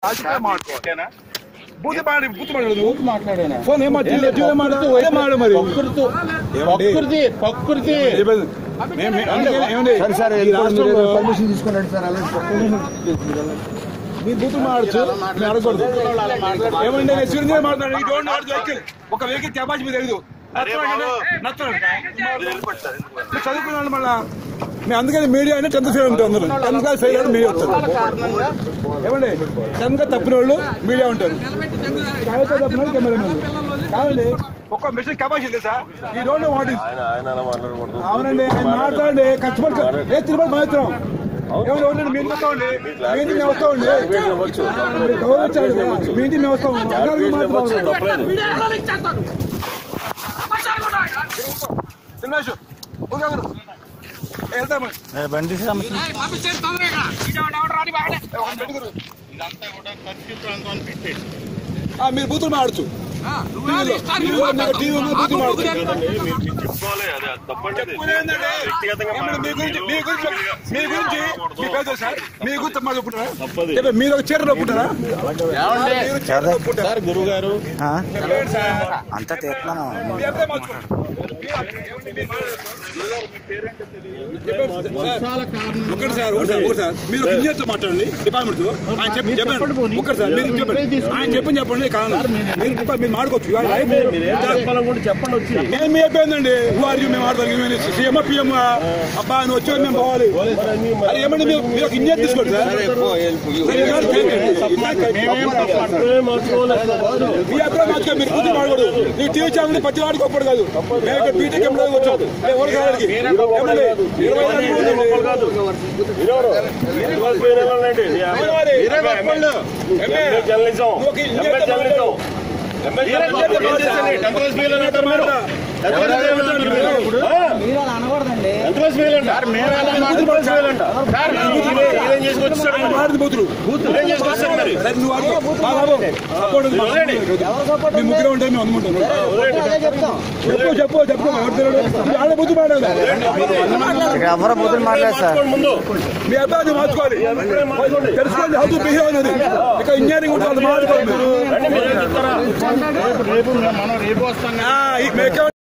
రాజకీయ మాట్లాడుకో బూత్ మాడి బూత్ మాట్లాడు నువ్వు మాట్లాడాను ఫోన్ ఏం మాట్లాడు జీవో మాట్లాడు ఏం మాట్లాడు మరి ప్రకృతి ఏమండి? ప్రకృతి ప్రకృతి చెప్పేది. మేం- మేం- అందుకే ఏమండి? ఈ రాష్ట్రంలో పర్మిషన్ తీసుకున్నాడు సార్ అలాంటి మీ బూత్ మాడచ్చు నేను అడగకూడదు ఏమండి నేను చిరంజీవి మాట్లాడాను ఈ డోంట్ నాట్ వెహికల్ ఒక వెహికల్ కెపాసిటీ మీద తెలియదు నచ్చండి మీరు చదువుకున్నాను మళ్ళా మేము అందుకని మీడియా అంటే టెన్త్ ఫెయిల్ ఉంటారు అందరూ టెన్త్ క్లాస్ ఫెయిల్ అయితే మీడియా వస్తారు ఏమండి టెన్త్ క్లాస్ తప్పిన వాళ్ళు మీడియా ఉంటారు కాగితాలు తప్పిన వాళ్ళు కెమెరా కావండి ఒక్క మిషన్ కెపాసిటీ తెలుసా ఈ డోంట్ వాట్ ఇస్ అవునండి ఆయన మాట్లాడండి కష్టపడి ఏ తిరుపతి మాత్రం ఎవరు ఎవరండి మీ ఇంటికి వస్తామండి మీ ఇంటికి మేము వస్తామండి మీరు గౌరవించాలి కదా. మీ ఇంటికి మేము వస్తాము అన్నారు మాత్రం తిన్నాసు ఓకే ఓకే. వెళ్తాము బండి ఇదంతా కూడా కర్ఫ్యూ ప్రాంతాన్ని పెట్టేసి ఆ, మీరు బూతులు మాడచ్చు టీవీ ఉన్న బూతులు మాడచ్చు చెప్పుకోవాలి అది తప్పండి అది. ఏంటంటే, వ్యక్తిగతంగా ఏమన్నా మీ గురించి మీ గురించి మీ గురించి మీ పేరు తెలుసా మీ గురించి మా చెప్పుకుంటారా తప్పది. చెప్పండి, మీరు ఒక చీర ఒప్పుకుంటారా మీరు చీర ఒప్పుకుంటారా సార్ గురువు గారు చెప్పండి సార్. అంతా తీస్తున్నాను మీ అబ్బాయి మార్చుకోండి. వర్షాల కారణంగా ఒకటి సార్ ఒకటి సార్ ఒకటి సార్ మీరు ఒక ఇంజనీర్ తో మాట్లాడండి డిపార్ట్మెంట్ తో ఆయన చెప్పి చెప్పండి ఒకటి సార్ మీరు చెప్పండి ఆయన చెప్పని చెప్పండి కాదు మీరు చెప్పండి, మీరు మాడుకోవచ్చు ఇవాళ లైవ్ చెప్పండి వచ్చి నేను మీ అయిపోయిందండి ఆర్ యూ మేము ఆడతాం సీఎం పిఎం అబ్బా నువ్వు వచ్చి మేము పోవాలి అది ఏమండి మీరు మీరు ఒక ఇంజనీర్ తీసుకోండి సార్ సార్, ఇది కాదు, మేమేం తప్ప మీ అభిప్రాయం మార్చుకో మీరు బుద్ధి మాడకూడదు నీ టీవీ ఛానల్ ప్రతి వాడికి ఒప్పుడు కాదు మేము ఇక్కడ బీటెక్ ఎంలో వచ్చాం మేము ఎవరు కావాలి ఏమండి? ఇరవై ఐదు మంది ఉండండి. జర్నలిజం నువ్వు ఒక ఇంజనీర్ తో మాట్లాడు. టెంపరేచర్ ఫీల్ అంటారు మీరు టెంపరేచర్ ఫీల్ అంటారు మీరు టెంపరేచర్ ఫీల్ అంటారు టెంపరేచర్ ఫీల్ అంట ఇదేం చేసుకొచ్చాడు మాట్లాడింది బూతులు ఏం చేసుకొచ్చాడు మరి సరే నువ్వు ఆడుకో. మా బాబు సపోర్ట్ ఉంది. మీ ముగ్గురు ఉంటే మేము అనుకుంటాం చెప్పు చెప్పు చెప్పు ఎవరు తెలియదు మీ ఆడ బుద్ధి మాట్లాడు ఇక్కడ ఎవరు బుద్ధులు మాట్లాడారు సార్ ముందు మీ అబ్బాయిని మార్చుకోవాలి తెలుసుకోండి హౌ టు బిహేవ్ అనేది ఇక్కడ ఇంజనీరింగ్ ఉంటుంది వాళ్ళు మార్చుకోవాలి మీరు. రేపు రేపు మనం రేపు వస్తాం ఆ, ఈ మేకే